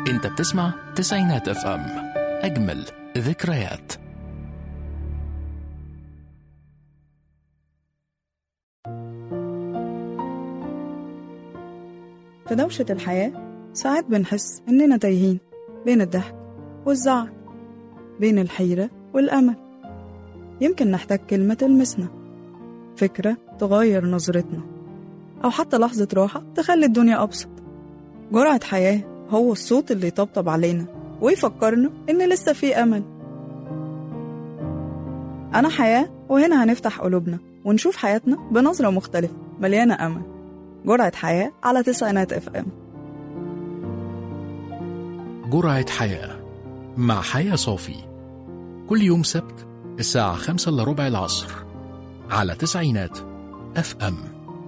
انت بتسمع تسعينات اف ام اجمل ذكريات في دوشة الحياة ساعات بنحس إننا تايهين بين الضحك والزعل بين الحيرة والأمل يمكن نحتاج كلمة تلمسنا فكرة تغير نظرتنا أو حتى لحظة راحة تخلي الدنيا أبسط جرعة حياة هو الصوت اللي يطبطب علينا ويفكرنا إن لسه في أمل أنا حياة وهنا هنفتح قلوبنا ونشوف حياتنا بنظرة مختلفة مليانة أمل جرعة حياة على تسعينات اف ام جرعة حياة مع حياة صافي كل يوم سبت الساعة خمسة إلا ربع العصر على تسعينات اف ام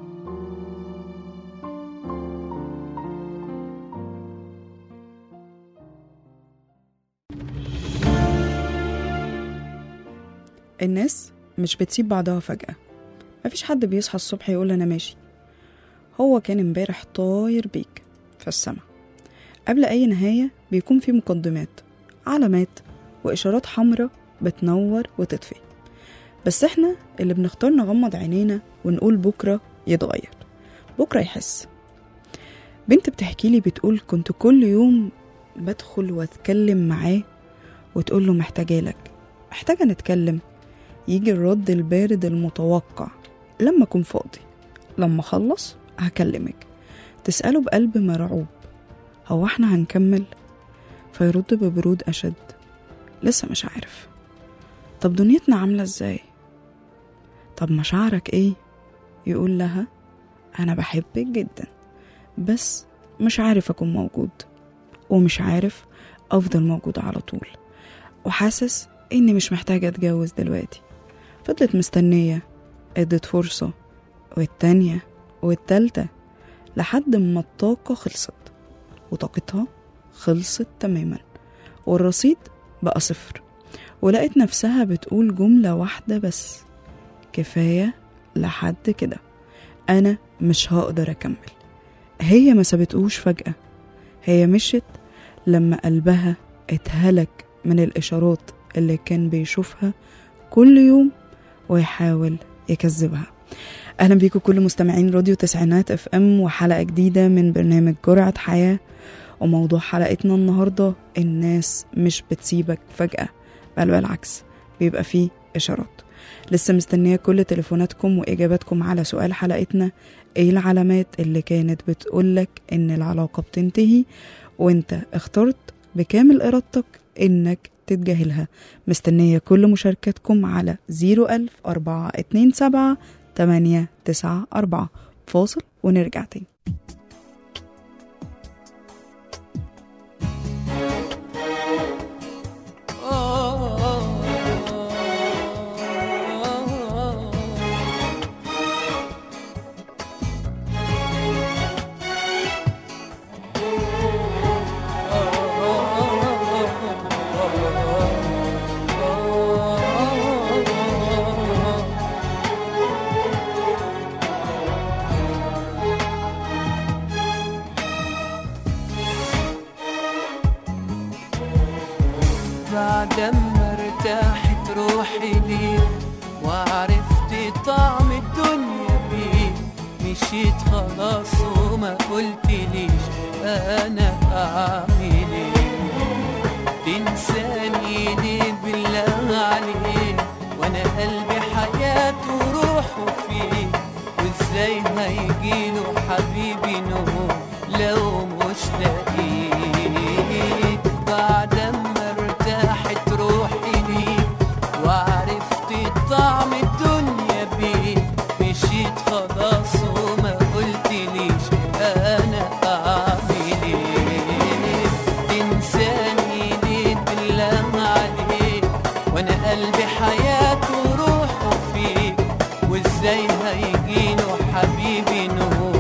الناس مش بتسيب بعضها فجأة مفيش حد بيصحى الصبح يقول أنا ماشي هو كان امبارح طاير بيك في السما قبل أي نهاية بيكون في مقدمات علامات وإشارات حمراء بتنور وتطفي بس احنا اللي بنختار نغمض عينينا ونقول بكرة يتغير بكرة يحس بنت بتحكي لي بتقول كنت كل يوم بدخل واتكلم معاه وتقول له محتاجة لك محتاجة نتكلم يجي الرد البارد المتوقع لما أكون فاضي لما أخلص هكلمك تسأله بقلب مرعوب هو احنا هنكمل فيرد ببرود أشد لسه مش عارف طب دنيتنا عاملة ازاي طب مشاعرك ايه يقول لها أنا بحبك جدا بس مش عارف أكون موجود ومش عارف أفضل موجود على طول وحاسس إني مش محتاجة أتجوز دلوقتي فضلت مستنية ادت فرصة والتانية والتالتة لحد ما الطاقة خلصت وطاقتها خلصت تماما والرصيد بقى صفر ولقيت نفسها بتقول جملة واحدة بس كفاية لحد كده أنا مش هقدر أكمل هي ما سابتهوش فجأة هي مشت لما قلبها اتهلك من الإشارات اللي كان بيشوفها كل يوم ويحاول يكذبها اهلا بيكم كل مستمعين راديو تسعينات اف ام وحلقه جديده من برنامج جرعه حياه وموضوع حلقتنا النهارده الناس مش بتسيبك فجاه بل بالعكس بيبقى فيه اشارات لسه مستنيه كل تليفوناتكم واجاباتكم على سؤال حلقتنا ايه العلامات اللي كانت بتقولك ان العلاقه بتنتهي وانت اخترت بكامل ارادتك انك تتجاهلها مستنية كل مشاركتكم على 01000 427 894 فاصل ونرجع تاني بعد ما ارتاحت روحي ليك وعرفت طعم الدنيا بيك مشيت خلاص وما قلتليش انا اعمل ايه تنساني ليه بالله عليك وانا قلبي حياته وروحه فيه وازاي هيجيله حبيبي نور لو مش لاقيك بعد ما ارتاحت روحي ليك وعرفت طعم الدنيا بيك مشيت خلاص وما قلتليش انا اعمل ايه تنساني ليه بالله عليك وانا قلبي حياته وروحه فيك وازاي هيجيله حبيبي نور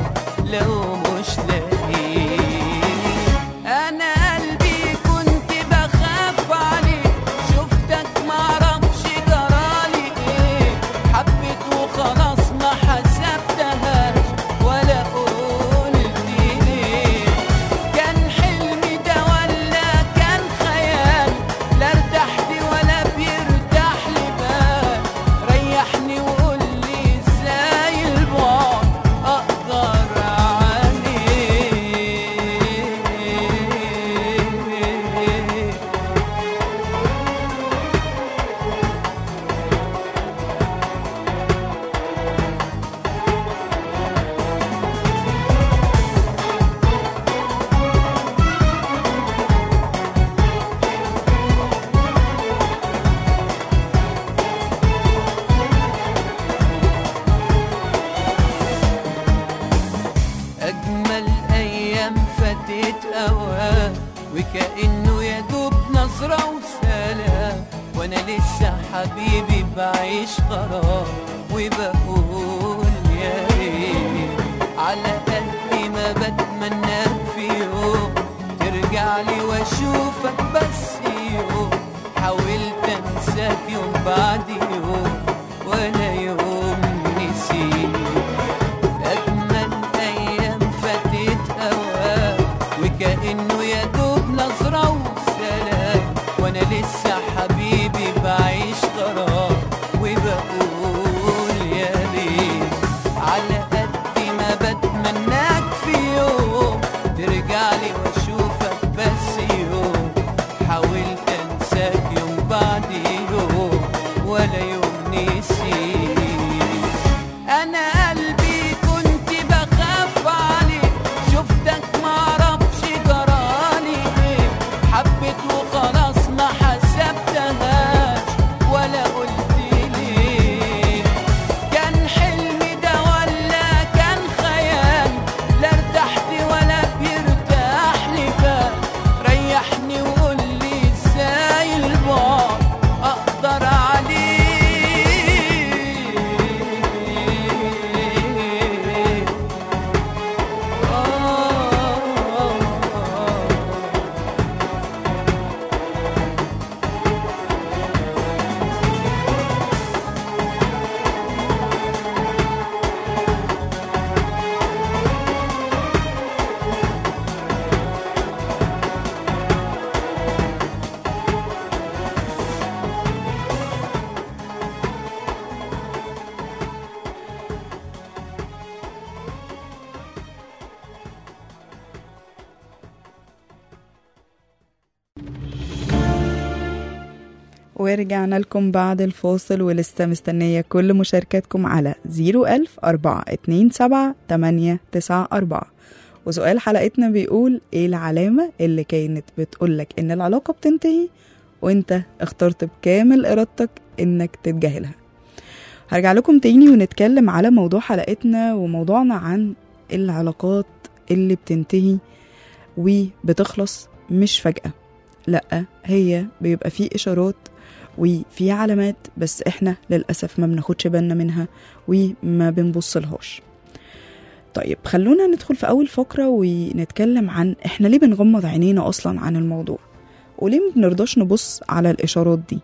أجمل أيام فاتت أوام وكأنه يدوب نظرة وسلام وأنا لسه حبيبي بعيش غرام وبقول يا ريت على قد ما بتمناك في يوم ترجع لي واشوفك بس يوم حاولت انساك يوم بعد يوم ولا يوم نسيت أجمل أيام فاتت أوام وكأنه يدوب نظرة وسلام وأنا لسه حبيبي بعيش غرام وبقول يا ريت على قد ما بتمناك في يوم ترجع لي واشوفك بس يوم حاولت انساك يوم بعد يوم ولا يوم نسيت انا قلبي كنت بخاف عليك شفتك معرفش جرالي ايه حبيت وخلاص ما حسبتهاش ولا قلت ليه كان حلمي ده ولا كان خيال لا ارتحت ولا بيرتاح لي بال ريحني وقول لي ازاي البعد اقدر عليه آه ورجعنا لكم بعد الفاصل ولسه مستنية كل مشاركاتكم على 01000 427 894 وسؤال حلقتنا بيقول ايه العلامة اللي كانت بتقولك ان العلاقة بتنتهي وانت اخترت بكامل ارادتك انك تتجاهلها هرجع لكم تاني ونتكلم على موضوع حلقتنا وموضوعنا عن العلاقات اللي بتنتهي وبتخلص مش فجأة لأ هي بيبقى فيه إشارات وفي علامات بس احنا للأسف ما بناخدش بالنا منها وما بنبصلهاش طيب خلونا ندخل في أول فقرة ونتكلم عن احنا ليه بنغمض عينينا أصلا عن الموضوع وليه ما بنرضاش نبص على الإشارات دي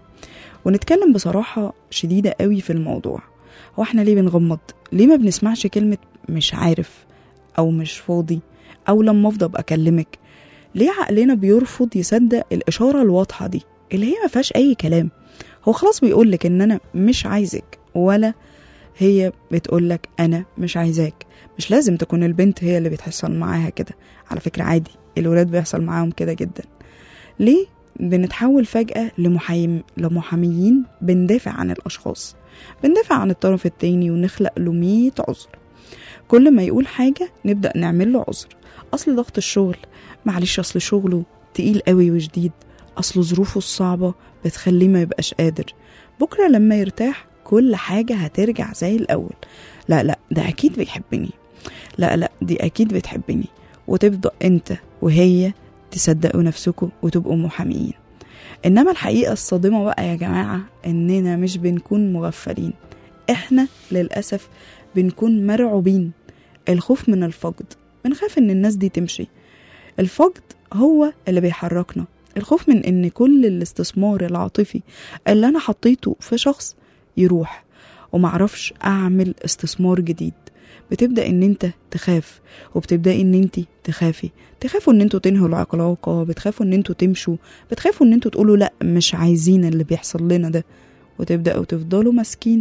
ونتكلم بصراحة شديدة قوي في الموضوع هو احنا ليه بنغمض ليه ما بنسمعش كلمة مش عارف أو مش فاضي أو لما أفضل أبقى أكلمك ليه عقلنا بيرفض يصدق الإشارة الواضحة دي اللي هي ما فيهاش أي كلام هو خلاص بيقول لك إن أنا مش عايزك ولا هي بتقول لك أنا مش عايزاك مش لازم تكون البنت هي اللي بتحصل معاها كده على فكرة عادي الولاد بيحصل معاهم كده جدا ليه بنتحول فجأة لمحايم لمحاميين بندافع عن الأشخاص بندافع عن الطرف التاني ونخلق له مية عذر كل ما يقول حاجة نبدأ نعمل له عذر أصل ضغط الشغل معلش أصل شغله تقيل قوي وجديد أصل ظروفه الصعبة بتخليه ما يبقاش قادر بكرة لما يرتاح كل حاجة هترجع زي الأول لا لا ده أكيد بيحبني لا لا دي أكيد بتحبني وتبدأ أنت وهي تصدقوا نفسكم وتبقوا محاميين إنما الحقيقة الصادمة بقى يا جماعة إننا مش بنكون مغفلين إحنا للأسف بنكون مرعوبين الخوف من الفقد بنخاف إن الناس دي تمشي الفقد هو اللي بيحركنا الخوف من ان كل الاستثمار العاطفي اللي انا حطيته في شخص يروح ومعرفش اعمل استثمار جديد بتبدا ان انت تخاف وبتبداي ان انت تخافي تخافوا ان انتوا تنهوا العلاقه بتخافوا ان انتوا تمشوا بتخافوا ان انتوا تقولوا لا مش عايزين اللي بيحصل لنا ده وتبداوا تفضلوا ماسكين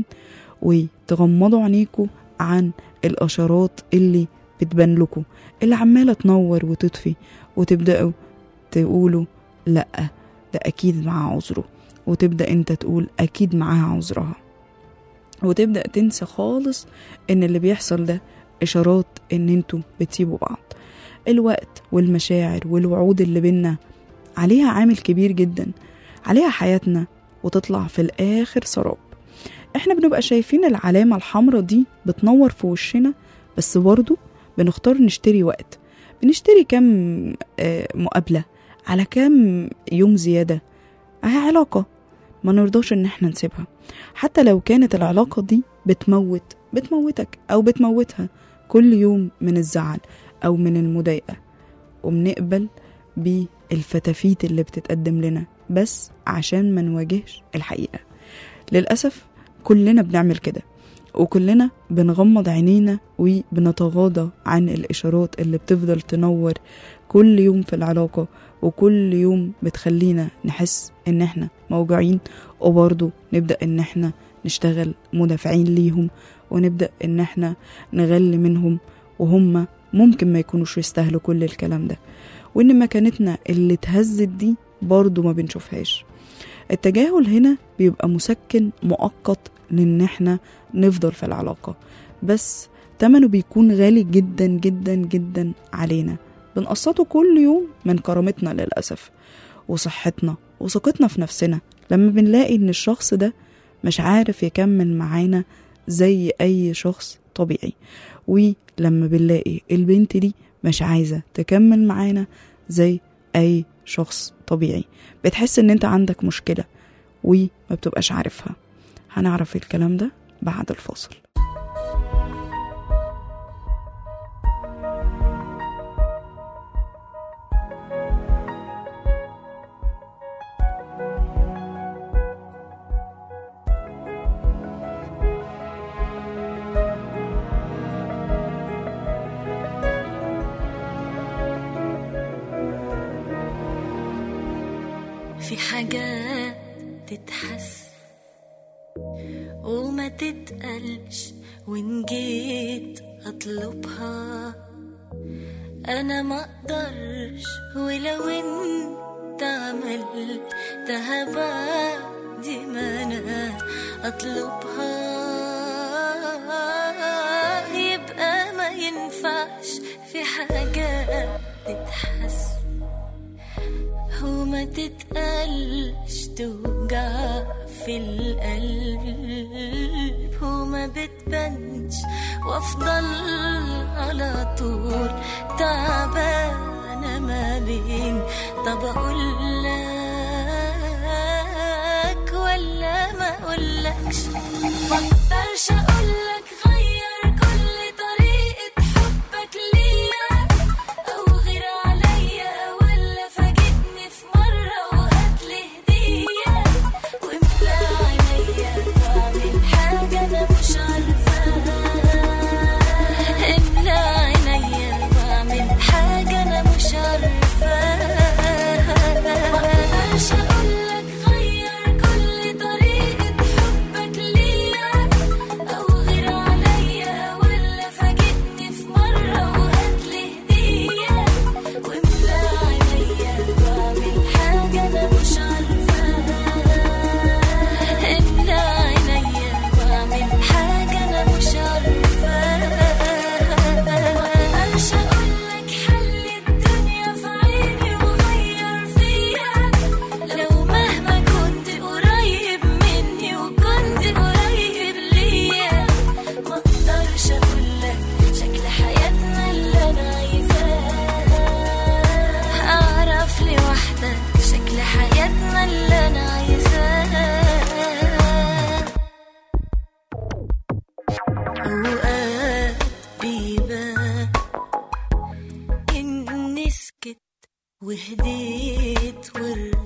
وتغمضوا عينيكوا عن الاشارات اللي بتبان لكم اللي عماله تنور وتطفي وتبداوا تقولوا لا ده اكيد معاه عذره وتبدا انت تقول اكيد معاها عذرها وتبدا تنسى خالص ان اللي بيحصل ده اشارات ان انتوا بتسيبوا بعض الوقت والمشاعر والوعود اللي بينا عليها عامل كبير جدا عليها حياتنا وتطلع في الاخر سراب احنا بنبقى شايفين العلامة الحمراء دي بتنور في وشنا بس برضه بنختار نشتري وقت بنشتري كام آه، مقابلة على كام يوم زيادة اهي علاقة ما نرضاش ان احنا نسيبها حتى لو كانت العلاقة دي بتموت بتموتك او بتموتها كل يوم من الزعل او من المضايقة وبنقبل بالفتافيت اللي بتتقدم لنا بس عشان ما نواجهش الحقيقة للأسف كلنا بنعمل كده وكلنا بنغمض عينينا وبنتغاضى عن الإشارات اللي بتفضل تنور كل يوم في العلاقة وكل يوم بتخلينا نحس إن إحنا موجوعين وبرضه نبدأ إن إحنا نشتغل مدافعين ليهم ونبدأ إن إحنا نغل منهم وهم ممكن ما يكونوش يستاهلوا كل الكلام ده وإن مكانتنا اللي اتهزت دي برضه ما بنشوفهاش التجاهل هنا بيبقى مسكن مؤقت لان احنا نفضل في العلاقة بس تمنه بيكون غالي جدا جدا جدا علينا بنقسطه كل يوم من كرامتنا للأسف وصحتنا وثقتنا في نفسنا لما بنلاقي ان الشخص ده مش عارف يكمل معانا زي اي شخص طبيعي ولما بنلاقي البنت دي مش عايزة تكمل معانا زي اي شخص طبيعي بتحس ان انت عندك مشكلة وما بتبقاش عارفها هنعرف الكلام ده بعد الفاصل في حاجات تتحس وما تتقلش وإن جيت أطلبها أنا ما أقدرش ولو أنت عملتها بعد ما أنا أطلبها يبقى ما ينفعش في حاجات تتحس وما تتقلش توجع في القلب وما بتبانش وافضل على طول تعبانة ما بين طب اقول لك ولا ما اقولكش ما اقدرش اقولك غير كل طريقة حبك ليا او غير عليا ولا فاجئني في مرة وهاتلي هدية واملى عينيا بعمل حاجة انا مش عارفاها املى عينيا بعمل حاجة انا مش عارفاها ما اقدرش اقولك غير كل طريقة حبك ليا او غير عليا ولا فاجئني في مرة وهاتلي هدية واملى عينيا بعمل حاجة انا مش عارفاها املى عينيا بعمل حاجة انا مش عارفاها مقدرش اقولك حل الدنيا في عيني وغير فيها لو مهما كنت قريب مني وكنت قريب ليا ما اقدرش اقولك شكل حياتنا اللي انا عايزاه اعرف لوحدك شكل حياتنا اللي انا عايزاه اوقات بيبان اني سكت وهديت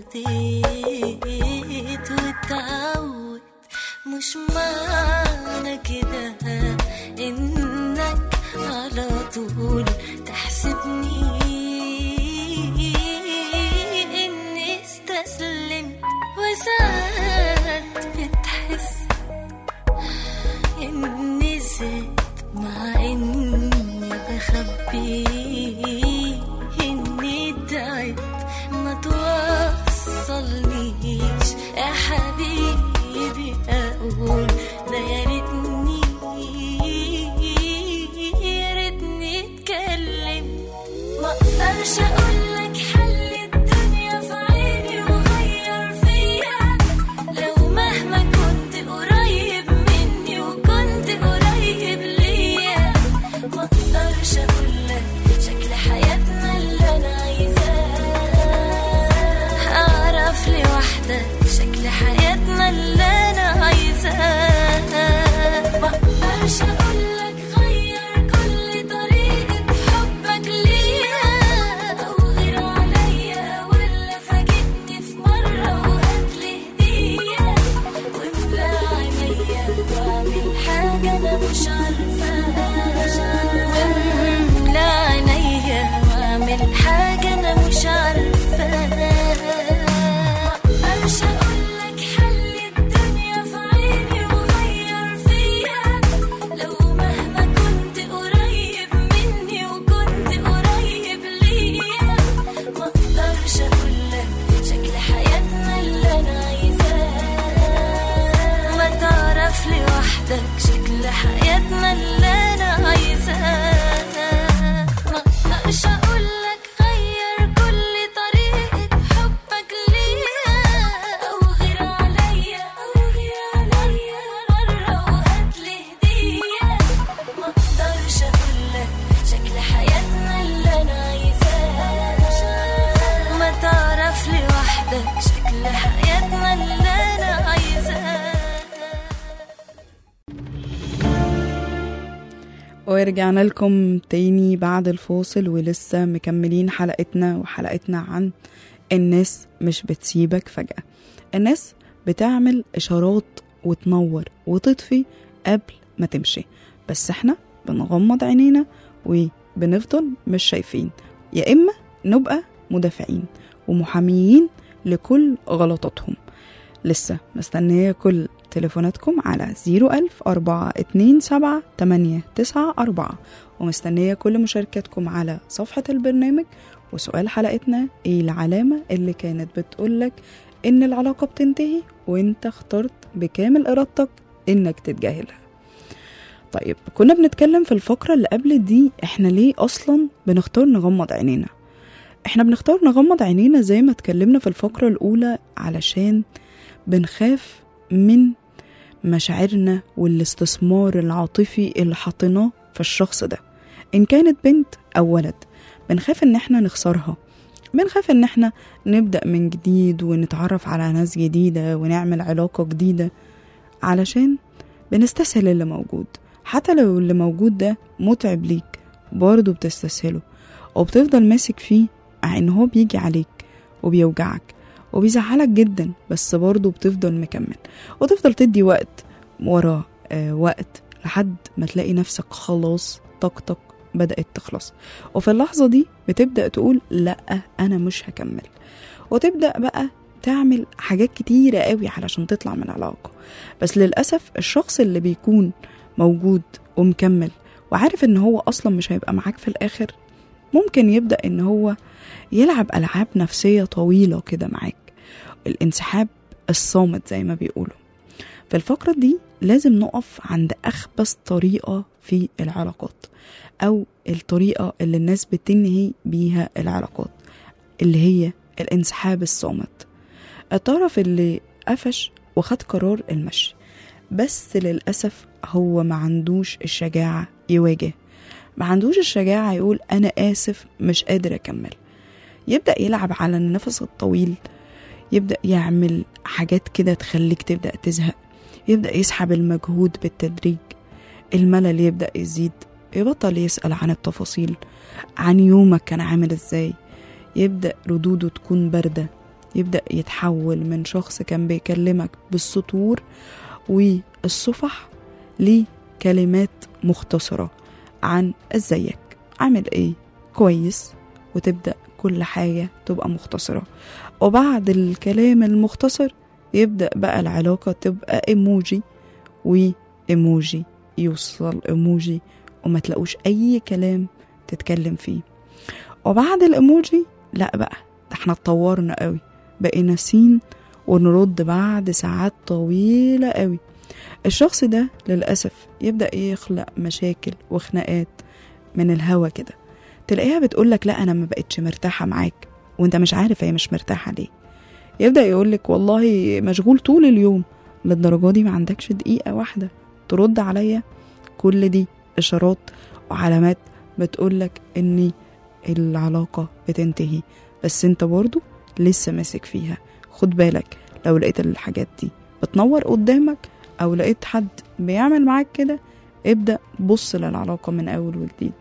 ورضيت واتعود مش معنى كده انك على طول تحسبني اني استسلمت وساعات بتحس اني زدت مع اني بخبي اني تعبت ما اقولك شكل حياتنا اللي انا عايزاه اعرف لوحدك شكل حياتنا اللي انا عايزاه ما اقدرش اقولك غير كل طريقة حبك ليا او غير عليا ولا فاجئني في مرة وهاتلي هدية واملى عينيا واعمل حاجة انا مش عارفاها واملى عينيا واعمل حاجة انا مش عارفاها مقدرش اقولك حل الدنيا في عيني وغير فيا لو مهما كنت قريب مني وكنت قريب ليا مقدرش اقولك شكل حياتنا اللي انا عايزاه ما تعرف لوحدك شكل حياتنا اللي انا عايزاه ما اقدرش اقولك غير كل طريقة حبك ليا او غير عليا او غير عليا مرة وهاتلي هدية ما اقدرش اقولك شكل حياتنا اللي انا عايزاه ما تعرف لوحدك شكل حياتنا اللي انا عايزاه ورجعنا لكم تاني بعد الفاصل ولسه مكملين حلقتنا وحلقتنا عن الناس مش بتسيبك فجأة الناس بتعمل إشارات وتنور وتطفي قبل ما تمشي بس احنا بنغمض عينينا وبنفضل مش شايفين يا إما نبقى مدافعين ومحاميين لكل غلطاتهم لسه مستنية كل تليفوناتكم على 01000 427 894 ومستنية كل مشاركاتكم على صفحة البرنامج وسؤال حلقتنا ايه العلامة اللي كانت بتقولك ان العلاقة بتنتهي وانت اخترت بكامل ارادتك انك تتجاهلها طيب كنا بنتكلم في الفقرة اللي قبل دي احنا ليه اصلا بنختار نغمض عينينا احنا بنختار نغمض عينينا زي ما اتكلمنا في الفقرة الاولى علشان بنخاف من مشاعرنا والاستثمار العاطفي اللي حطيناه في الشخص ده ان كانت بنت او ولد بنخاف ان احنا نخسرها بنخاف ان احنا نبدأ من جديد ونتعرف على ناس جديدة ونعمل علاقة جديدة علشان بنستسهل اللي موجود حتى لو اللي موجود ده متعب ليك برضه بتستسهله وبتفضل ماسك فيه مع ان هو بيجي عليك وبيوجعك وبيزعلك جدا بس برضه بتفضل مكمل وتفضل تدي وقت ورا آه وقت لحد ما تلاقي نفسك خلاص طاقتك بدأت تخلص وفي اللحظة دي بتبدأ تقول لأ أنا مش هكمل وتبدأ بقى تعمل حاجات كتيرة قوي علشان تطلع من العلاقة بس للأسف الشخص اللي بيكون موجود ومكمل وعارف ان هو اصلا مش هيبقى معاك في الاخر ممكن يبدأ ان هو يلعب ألعاب نفسية طويلة كده معاك الانسحاب الصامت زي ما بيقولوا في الفقرة دي لازم نقف عند أخبث طريقة في العلاقات أو الطريقة اللي الناس بتنهي بيها العلاقات اللي هي الانسحاب الصامت الطرف اللي قفش وخد قرار المشي بس للأسف هو ما عندوش الشجاعة يواجه ما عندوش الشجاعة يقول أنا آسف مش قادر أكمل يبدأ يلعب على النفس الطويل يبدأ يعمل حاجات كده تخليك تبدأ تزهق يبدأ يسحب المجهود بالتدريج الملل يبدأ يزيد يبطل يسأل عن التفاصيل عن يومك كان عامل ازاي يبدأ ردوده تكون باردة يبدأ يتحول من شخص كان بيكلمك بالسطور والصفح لكلمات مختصرة عن ازيك عامل ايه كويس وتبدأ كل حاجة تبقى مختصرة وبعد الكلام المختصر يبدأ بقى العلاقة تبقى ايموجي وايموجي يوصل ايموجي وما تلاقوش اي كلام تتكلم فيه وبعد الايموجي لا بقى ده احنا اتطورنا قوي بقينا سين ونرد بعد ساعات طويلة قوي الشخص ده للأسف يبدأ يخلق مشاكل وخناقات من الهوا كده تلاقيها بتقولك لا أنا ما بقتش مرتاحة معاك وانت مش عارف هي مش مرتاحة ليه يبدأ يقولك والله مشغول طول اليوم للدرجة دي ما عندكش دقيقة واحدة ترد عليا كل دي إشارات وعلامات بتقولك ان العلاقة بتنتهي بس انت برضو لسه ماسك فيها خد بالك لو لقيت الحاجات دي بتنور قدامك او لقيت حد بيعمل معاك كده ابدأ بص للعلاقة من اول وجديد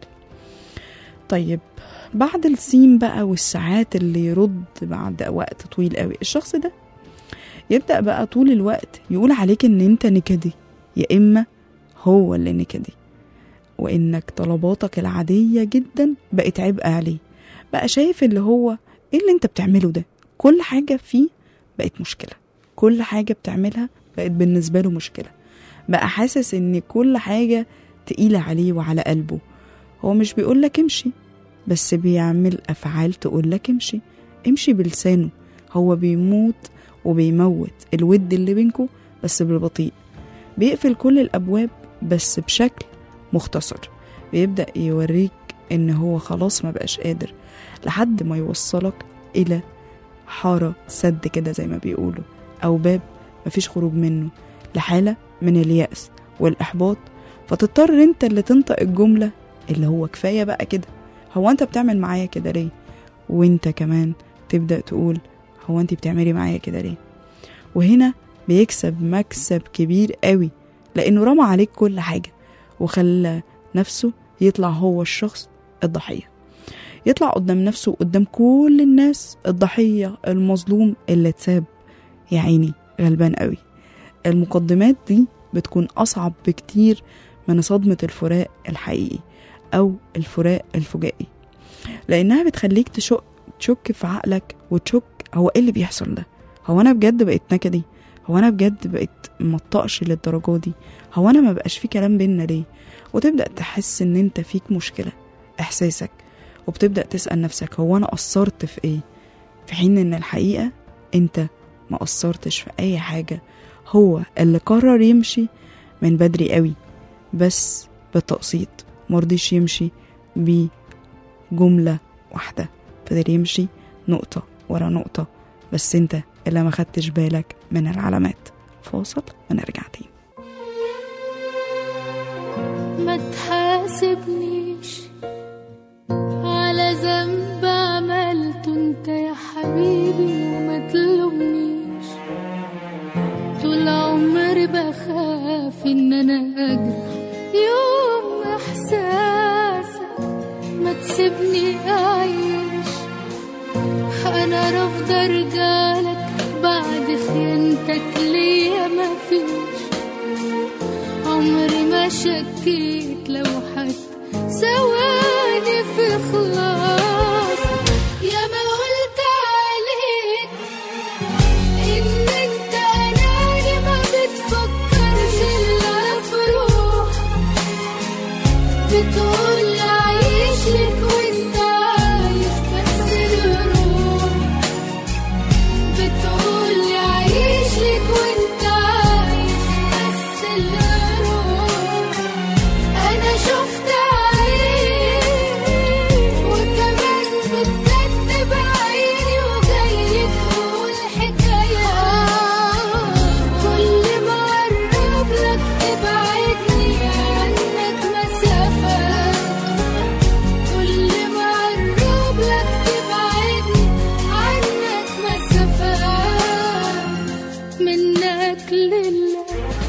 طيب بعد السين بقى والساعات اللي يرد بعد وقت طويل قوي الشخص ده يبدأ بقى طول الوقت يقول عليك ان انت نكدي يا اما هو اللي نكدي وانك طلباتك العادية جدا بقت عبء عليه بقى شايف اللي هو ايه اللي انت بتعمله ده كل حاجة فيه بقت مشكلة كل حاجة بتعملها بقت بالنسبة له مشكلة بقى حاسس ان كل حاجة تقيلة عليه وعلى قلبه هو مش بيقولك امشي بس بيعمل أفعال تقولك امشي امشي بلسانه هو بيموت وبيموت الود اللي بينكو بس بالبطيء بيقفل كل الأبواب بس بشكل مختصر بيبدأ يوريك إن هو خلاص ما بقاش قادر لحد ما يوصلك إلى حارة سد كده زي ما بيقولوا أو باب مفيش خروج منه لحالة من اليأس والإحباط فتضطر انت اللي تنطق الجملة اللي هو كفاية بقى كده هو انت بتعمل معايا كده ليه وانت كمان تبدأ تقول هو انت بتعملي معايا كده ليه وهنا بيكسب مكسب كبير قوي لانه رمى عليك كل حاجة وخلى نفسه يطلع هو الشخص الضحية يطلع قدام نفسه وقدام كل الناس الضحية المظلوم اللي اتساب يا عيني غلبان قوي المقدمات دي بتكون أصعب بكتير من صدمة الفراق الحقيقي أو الفراق الفجائي لأنها بتخليك تشك تشك في عقلك وتشك هو إيه اللي بيحصل ده هو أنا بجد بقيت نكدي هو أنا بجد بقيت مطقش للدرجة دي هو أنا ما بقاش في كلام بينا ليه وتبدأ تحس إن أنت فيك مشكلة إحساسك وبتبدأ تسأل نفسك هو أنا قصرت في إيه في حين إن الحقيقة أنت ما قصرتش في أي حاجة هو اللي قرر يمشي من بدري قوي بس بالتقسيط مرضيش يمشي بجملة واحدة فضل يمشي نقطة ورا نقطة بس انت اللي ما خدتش بالك من العلامات فاصل ونرجع تاني ما تحاسبنيش على ذنب عملته انت يا حبيبي وما تلومنيش طول عمري بخاف ان انا اجرح يوم احساسك ما تسيبني اعيش انا رافضه ارجعلك بعد خيانتك ليا ما فيش عمري ما شكيت لو حتى ثواني في خلاص يا ما قلت عليك ان انت اناني ما بتفكرش الا في روحك بتقول عايش لك وانت عايش بس الروح بتقول عايش لك وانت عايش بس الروح انا شفت عيني وكمان بتكتب عيني وجاي تقول حكاية كل ما اقرب لك تبعدني عنك مسافة كل ما اقرب لك تبعدني عنك مسافة منك لله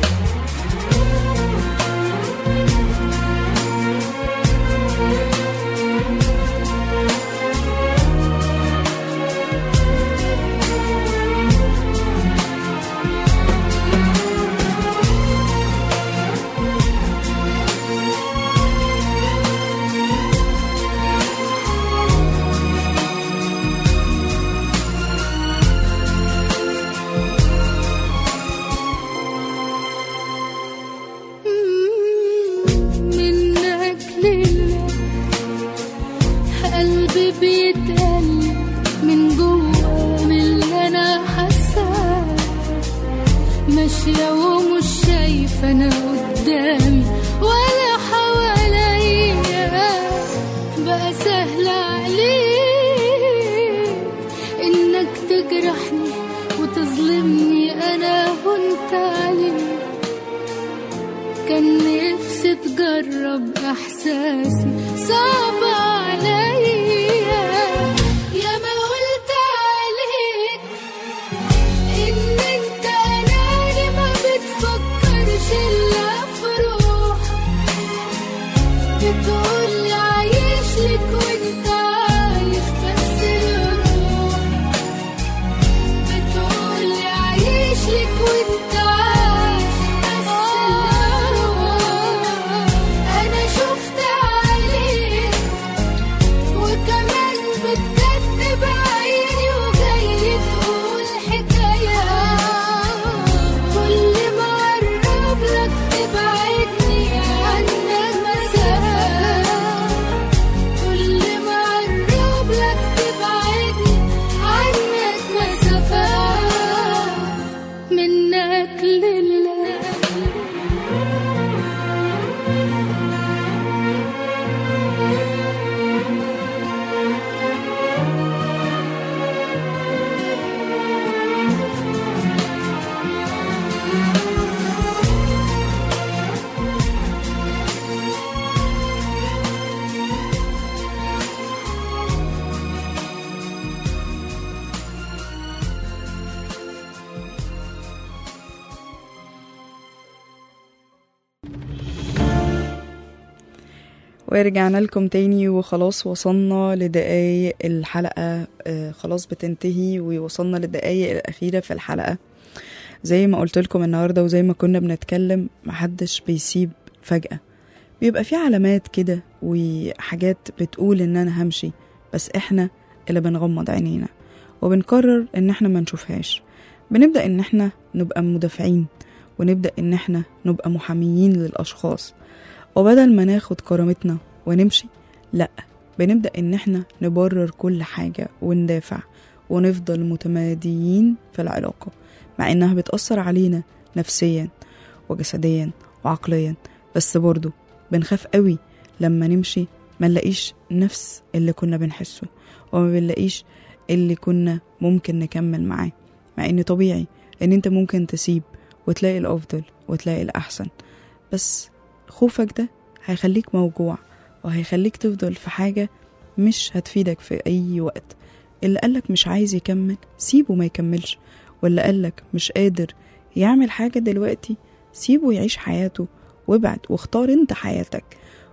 منك لله قلبي بيتقل من جوا من اللي انا حاساه ماشية ومش شايفة انا قدامي ولا حواليا بقى سهل عليك انك تجرحني وتظلمني انا وانت عليك كان نفسي تجرب إحساسي صعب عليا يا ما قلت عليك إن أنت أناني ما بتفكرش إلا في روحك بتقولي عايش لك وأنت عايش بس لروحك بتقولي عايش لك وأنت عايش بس لروحك أنا شفت عليك وكمان بتكتب عيني وجاي تقول حكاية كل ما أقرب لك تبعدني عنك مسافة كل ما أقرب لك تبعدني عنك مسافة منك لله ورجعنا لكم تاني وخلاص وصلنا لدقايق الحلقة آه، خلاص بتنتهي ووصلنا للدقايق الأخيرة في الحلقة زي ما قلت لكم النهاردة وزي ما كنا بنتكلم محدش بيسيب فجأة بيبقى في علامات كده وحاجات بتقول ان انا همشي بس احنا اللي بنغمض عينينا وبنقرر ان احنا ما نشوفهاش بنبدأ ان احنا نبقى مدافعين ونبدأ ان احنا نبقى محاميين للأشخاص وبدل ما ناخد كرامتنا ونمشي لا بنبدأ ان احنا نبرر كل حاجة وندافع ونفضل متماديين في العلاقة مع انها بتأثر علينا نفسيا وجسديا وعقليا بس برضو بنخاف قوي لما نمشي ما نلاقيش نفس اللي كنا بنحسه وما بنلاقيش اللي كنا ممكن نكمل معاه مع ان طبيعي ان انت ممكن تسيب وتلاقي الافضل وتلاقي الاحسن بس خوفك ده هيخليك موجوع وهيخليك تفضل في حاجة مش هتفيدك في أي وقت اللي قالك مش عايز يكمل سيبه ما يكملش واللي قالك مش قادر يعمل حاجة دلوقتي سيبه يعيش حياته وابعد واختار انت حياتك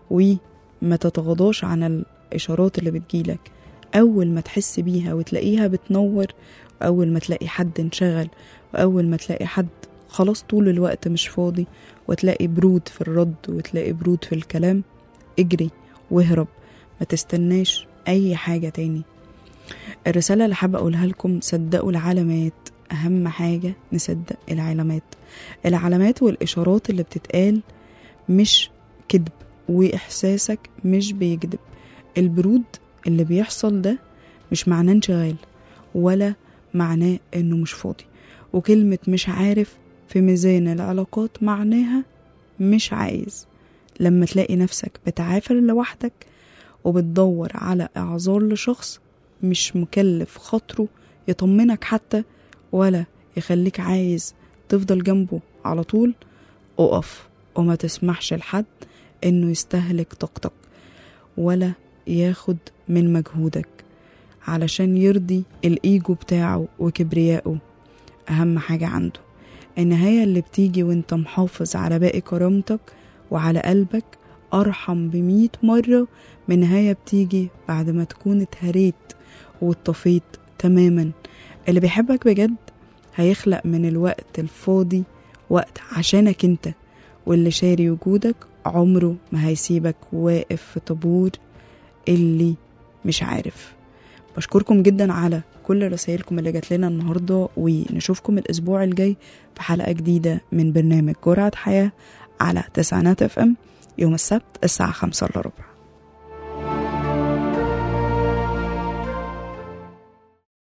وما تتغاضاش عن الإشارات اللي بتجيلك أول ما تحس بيها وتلاقيها بتنور وأول ما تلاقي حد انشغل وأول ما تلاقي حد خلاص طول الوقت مش فاضي وتلاقي برود في الرد وتلاقي برود في الكلام اجري واهرب ما تستناش أي حاجة تاني الرسالة اللي حابة أقولها لكم صدقوا العلامات أهم حاجة نصدق العلامات العلامات والإشارات اللي بتتقال مش كذب وإحساسك مش بيكذب البرود اللي بيحصل ده مش معناه انشغال ولا معناه إنه مش فاضي وكلمة مش عارف في ميزان العلاقات معناها مش عايز لما تلاقي نفسك بتعافر لوحدك وبتدور على إعذار لشخص مش مكلف خاطره يطمنك حتى ولا يخليك عايز تفضل جنبه على طول اقف وما تسمحش لحد انه يستهلك طاقتك ولا ياخد من مجهودك علشان يرضي الايجو بتاعه وكبريائه اهم حاجة عنده النهاية اللي بتيجي وانت محافظ على باقي كرامتك وعلى قلبك أرحم بمية مرة من نهاية بتيجي بعد ما تكون اتهريت واتطفيت تماما اللي بيحبك بجد هيخلق من الوقت الفاضي وقت عشانك انت واللي شاري وجودك عمره ما هيسيبك واقف في طابور اللي مش عارف بشكركم جدا على كل رسائلكم اللي جات لنا النهارده ونشوفكم الاسبوع الجاي في حلقه جديده من برنامج جرعه حياه على تسعينات اف ام يوم السبت الساعه خمسة الا ربع